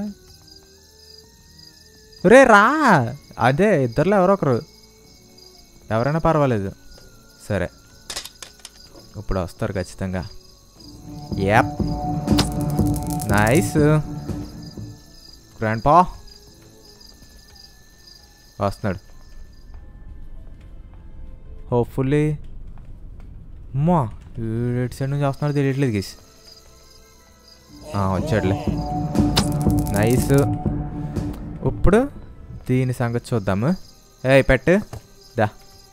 [SPEAKER 1] రే రా అదే ఇద్దరులో ఎవరో ఒకరు ఎవరైనా పర్వాలేదు సరే ఇప్పుడు వస్తారు ఖచ్చితంగా యాప్ నైస్ గ్రాండ్ పా వస్తున్నాడు హోప్ఫుల్లీ అమ్మా ఎటు సైడ్ నుంచి వస్తున్నాడు తెలియట్లేదు గీస్ వచ్చాడులే నైస్ ఇప్పుడు దీని సంగతి చూద్దాము ఏ పెట్టు దా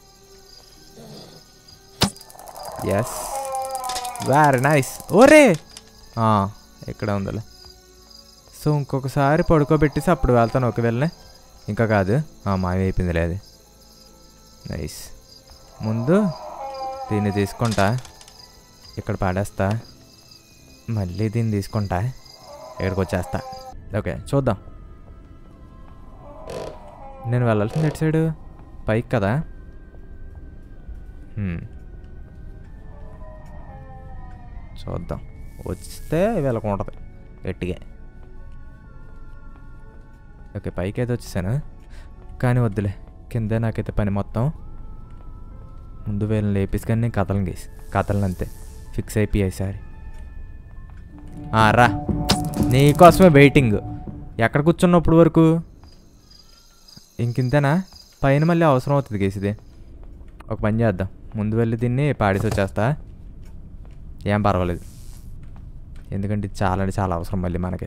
[SPEAKER 1] ఎస్ వెరీ నైస్ ఓరే ఆ, ఇక్కడ ఉందిలే సో ఇంకొకసారి పడుకోబెట్టేసి అప్పుడు వెళ్తాను ఒకవేళనే ఇంకా కాదు ఆ, మాయమైపోయింది లేదు నైస్ ముందు దీన్ని తీసుకుంటా ఇక్కడ పాడేస్తా మళ్ళీ దీన్ని తీసుకుంటా ఇక్కడికి వచ్చేస్తా ఓకే చూద్దాం నేను వెళ్ళాల్సింది ఎటు సైడు పైకి కదా హ్మ్. చూద్దాం వస్తే వెళ్ళకుంటుంది గట్టిగా ఓకే పైకి అయితే వచ్చేసాను కానీ వద్దులే కింద నాకైతే పని మొత్తం ముందు వీళ్ళని లేపేసి కానీ నేను కథలను గీసి కథలను అంతే ఫిక్స్ అయిపోయాయి సారి ఆ, రా నీకోసమే వెయిటింగ్ ఎక్కడ కూర్చున్నప్పుడు వరకు ఇంకింతేనా పైన మళ్ళీ అవసరం అవుతుంది గేసిది ఒక పని చేద్దాం ముందు వెళ్ళి దీన్ని పాడేసి వచ్చేస్తా ఏం పర్వాలేదు ఎందుకంటే ఇది చాలా అంటే చాలా అవసరం మళ్ళీ మనకి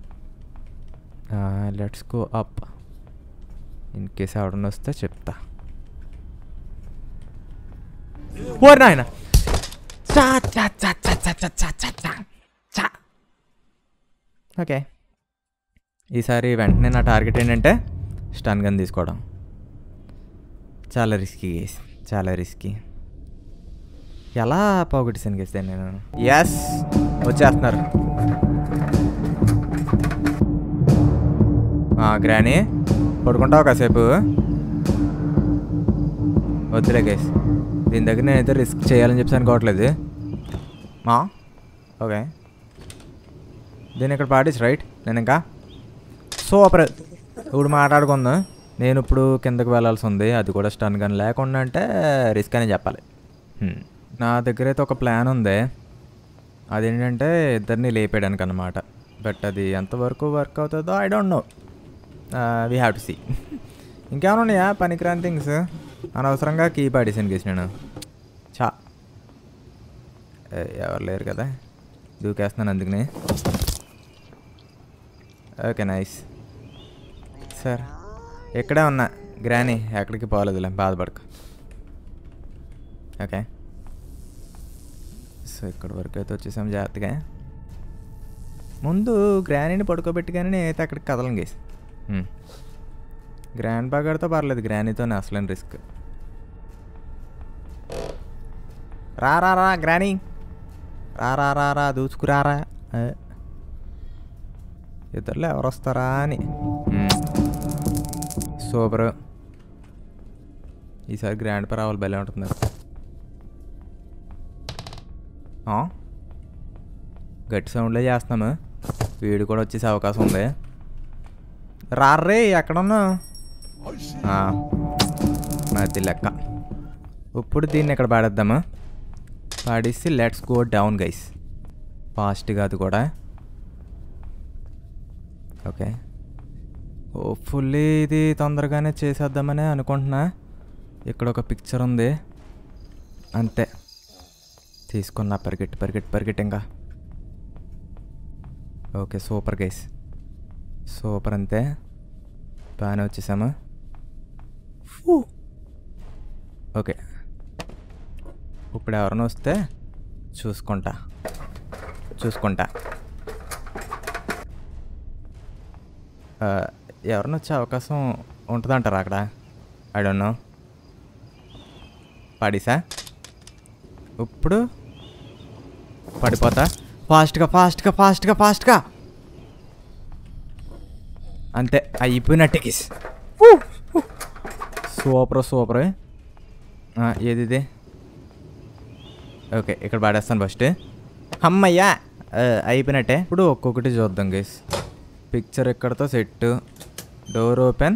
[SPEAKER 1] let's go up in case ఎవడన్నా వస్తే చెప్తా ఓ నాయన చా చా చా చా చా చా చా చా చా చా ఓకే ఈసారి వెంటనే నా టార్గెట్ ఏంటంటే స్టన్ గన్ తీసుకోవడం చాలా రిస్కీ గేస్ చాలా రిస్కీ ఎలా పోగొట్టేసాను గేస్తే నేను ఎస్ వచ్చేస్తున్నారు గ్రానీ పడుకుంటావు కాసేపు వద్దులే గేస్ దీని దగ్గర నేనైతే రిస్క్ చేయాలని చెప్పి అనుకోవట్లేదు మా ఓకే దీన్ని ఇక్కడ పాటించు రైట్ నేను ఇంకా సూపర్ ఇప్పుడు మాట్లాడుకుందాం నేను ఇప్పుడు కిందకి వెళ్ళాల్సి ఉంది అది కూడా స్టన్ గన్ లేకుండా అంటే రిస్క్ అని చెప్పాలి హ్మ్. నా దగ్గర అయితే ఒక ప్లాన్ ఉంది అదేంటంటే ఇద్దరిని లేపేయడానికి అనమాట బట్ అది ఎంతవరకు వర్క్ అవుతుందో I don't know we have to see ఇంకేమైనా ఉన్నాయా పనికిరాని థింగ్స్ అనవసరంగా కీ పాడేసాను గేసి నేను చా ఏ, ఎవరు లేరు కదా దూకేస్తున్నాను అందుకని ఓకే నైస్ సార్ ఇక్కడే ఉన్నా గ్రానీ ఎక్కడికి పోలేదులే బాధపడక ఓకే సో ఇక్కడ వరకు అయితే వచ్చేసాం జాగ్రత్తగా ముందు గ్రానీని పడుకోబెట్టి కానీ నేనైతే అక్కడికి కదలం గేసి గ్రాండ్ బాగాడితో పర్లేదు గ్రానీతోనే అసలేని రిస్క్ రా రా రా గ్రానీ రా రా రా రా దూచుకురారా ఏ. ఇద్దరులో ఎవరు వస్తారా అని సూపర్ ఈసారి గ్రాండ్ పర్ రావాలి భలే ఉంటుంది ఆ? గట్టి సౌండ్లే చేస్తున్నాము వీడు కూడా వచ్చేసే అవకాశం ఉంది రారే ఎక్కడున్నా మతి లెక్క ఇప్పుడు దీన్ని ఇక్కడ పాడేద్దాము పాడేసి లెట్స్ గో డౌన్ గైస్ ఫాస్ట్గా అది కూడా ఓకే ఫుల్లీ ఇది తొందరగానే చేసేద్దామని అనుకుంటున్నా ఇక్కడ ఒక పిక్చర్ ఉంది అంతే తీసుకున్నా పరిగెట్టి పరిగెట్టి పరిగెట్టి ఇంకా ఓకే సూపర్ గైస్ సూపర్ అంతే బాగానే వచ్చేసాము ఫూ. ఓకే ఇప్పుడు ఎవరైనా వస్తే చూసుకుంటా చూసుకుంటా ఆ, ఎవరైనా వచ్చే అవకాశం ఉంటుందంటారా అక్కడ ఐ డోంట్ నో పడిసా ఇప్పుడు పడిపోతా ఫాస్ట్గా ఫాస్ట్గా ఫాస్ట్గా ఫాస్ట్గా అంతే అయిపోయినట్టే కిస్ సూపర్ సూపర్ ఏది ఇది ఓకే ఇక్కడ పాడేస్తాను ఫస్ట్ అమ్మయ్యా ఆ, అయిపోయినట్టే ఇప్పుడు ఒక్కొక్కటి చూద్దాం గైస్ పిక్చర్ ఎక్కడితో సెట్ డోర్ ఓపెన్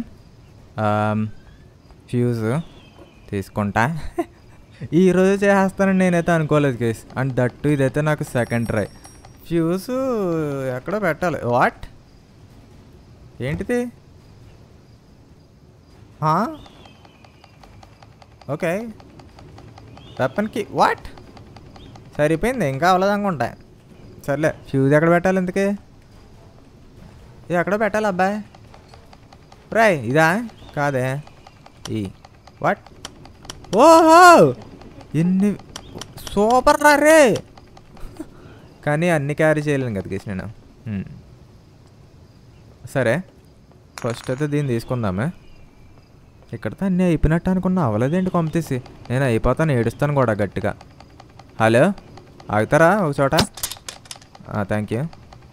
[SPEAKER 1] ఫ్యూజ్ తీసుకుంటా ఈరోజు చేస్తానని నేనైతే అనుకోలేదు కేస్ అండ్ దట్టు ఇదైతే నాకు సెకండ్ ట్రై ఫ్యూజ్ ఎక్కడో పెట్టాలి వాట్ ఏంటిది ఓకే వెపన్కి వాట్ సరిపోయింది ఇంకా అవ్వలేదు అనుకుంటా సర్లే ఫ్యూజ్ ఎక్కడ పెట్టాలి ఇంతకీ ఇది ఎక్కడ పెట్టాలి అబ్బాయి రాయ్ ఇదా కాదే ఈ వాట్ ఓహో ఎన్ని సూపర్ రా రే కానీ అన్ని క్యారీ చేయలేను కదా గేసి నేను హ్మ్. సరే ఫస్ట్ అయితే దీన్ని తీసుకుందామే ఇక్కడితో అన్నీ అయిపోయినట్టు అనుకున్నా అవ్వలేదేంటి కొంపతీసి నేను అయిపోతాను ఏడుస్తాను కూడా గట్టిగా హలో ఆగుతారా ఒక చోట thank you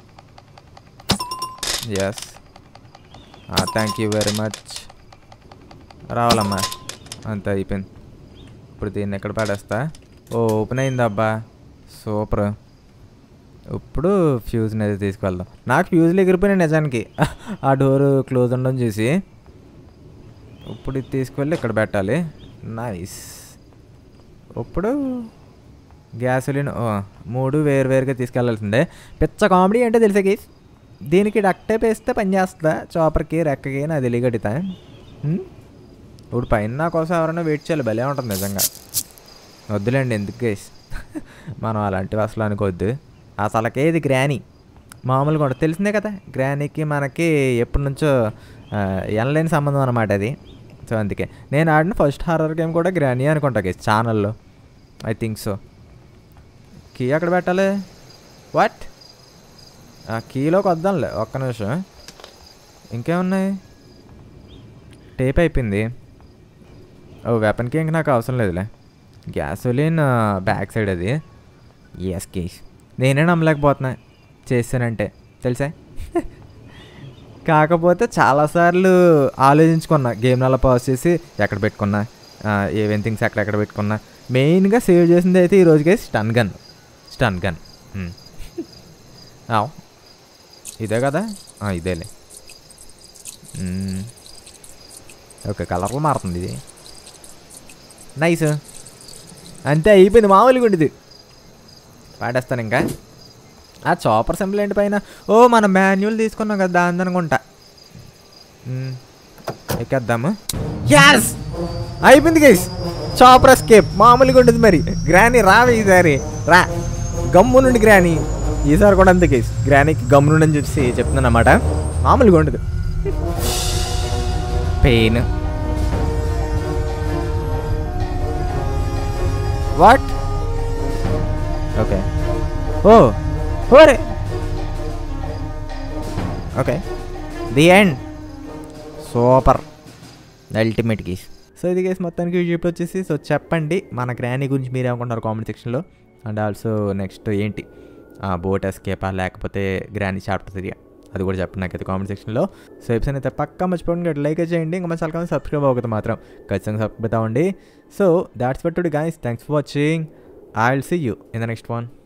[SPEAKER 1] yes thank you very much రావాలమ్మా అంతే అయిపోయింది ఇప్పుడు దీన్ని ఎక్కడ పడేస్తా ఓ ఓపెన్ అయింది అబ్బా సూపర్ ఇప్పుడు ఫ్యూజ్ని అయితే తీసుకువెళ్దాం నాకు ఫ్యూజ్లు ఎగిరిపోయినాయి నిజానికి ఆ డోర్ క్లోజ్ ఉండడం చూసి ఇప్పుడు ఇది తీసుకువెళ్ళి ఇక్కడ పెట్టాలి నైస్ ఇప్పుడు గ్యాసోలిన్ ఓ, మూడు వేరు వేరుగా తీసుకెళ్లాల్సిందే పిచ్చ కామెడీ అంటే తెలిసే గీస్ దీనికి డక్టే వేస్తే పని చేస్తుందా చాపర్కి రెక్కకి నాకు తెలియగడుతా ఇప్పుడు పైన నా కోసం ఎవరైనా వెయిట్ చేయాలి భలే ఉంటుంది నిజంగా వద్దులేండి ఎందుకు గైస్ మనం అలాంటివి అసలు అనుకోవద్దు అసలకే ఇది గ్రానీ మామూలుగా ఉంటుంది తెలిసిందే కదా గ్రానీకి మనకి ఎప్పటి నుంచో ఆ, ఎనలేని సంబంధం అనమాట అది సో అందుకే నేను ఆడిన ఫస్ట్ హారర్ గేమ్ కూడా గ్రానీ అనుకుంటా గైస్ ఛానల్లో ఐ థింక్ సో కీ ఎక్కడ పెట్టాలి వాట్ ఆ కీలోకి వద్దాంలే ఒక్క నిమిషం ఇంకేమున్నాయి టేప్ అయిపోయింది ఓ వెపన్కి ఇంక నాకు అవసరం లేదులే గ్యాసోలిన్ బ్యాక్ సైడ్ అది ఎస్ కేస్ నేనే నమ్మలేకపోతున్నా చేస్తానంటే తెలుసా కాకపోతే చాలాసార్లు ఆలోచించుకున్నా గేమ్ అలా పాజ్ చేసి ఎక్కడ పెట్టుకున్నా ఆ, ఏవేం థింగ్స్ ఎక్కడెక్కడ పెట్టుకున్నా మెయిన్గా సేవ్ చేసింది అయితే ఈ రోజుకి స్టన్ గన్ స్టన్ గన్ ఆవ్. ఇదే కదా ఆ, ఇదేలే మ్మ్. ఓకే కలర్లో మారుతుంది ఇది నైస్ అంతే అయిపోయింది మామూలుగా ఉండేది పాడేస్తాను ఇంకా ఆ చాపర్ సింబల్ ఏంటి పైన ఓ మన మాన్యువల్ తీసుకున్నాం కదా దాని అనుకుంటా మ్మ్. ఎక్కేద్దాము యాస్ అయిపోయింది గైస్ చాపర్ ఎస్కేప్ మామూలుగా ఉండదు మరి గ్రానీ రావే ఈసారి రా గమ్ము నుండి గ్రానీ ఈసారి కూడా అంతే గైస్ గ్రానీకి గమ్ము నుండి అని చెప్పి చెప్తున్నాను అన్నమాట మామూలుగా ఉండదు పెయిన్ వాట్ ఓకే ఓ ఓరే okay the end super ultimate guys so ఇది గేస్ మొత్తానికి ఇప్పుడు వచ్చేసి సో చెప్పండి మన గ్రానీ గురించి మీరు ఏమనుకుంటారు కామెంట్ సెక్షన్లో అండ్ ఆల్సో నెక్స్ట్ ఏంటి బోట్ ఎస్కేపా లేకపోతే గ్రానీ చాప్టర్ త్రీ అది కూడా చెప్పండి నాకైతే కామెంట్ సెక్షన్లో సో ఎపిసోడ్ అయితే పక్కా మర్చిపోండి గట్టి లైక్ చేయండి ఇంకా మన చాలా సబ్స్క్రైబ్ అవ్వకపోతే మాత్రం ఖచ్చితంగా సబ్స్క్రైబ్ అవ్వండి so that's for today guys thanks for watching I will see you in the next one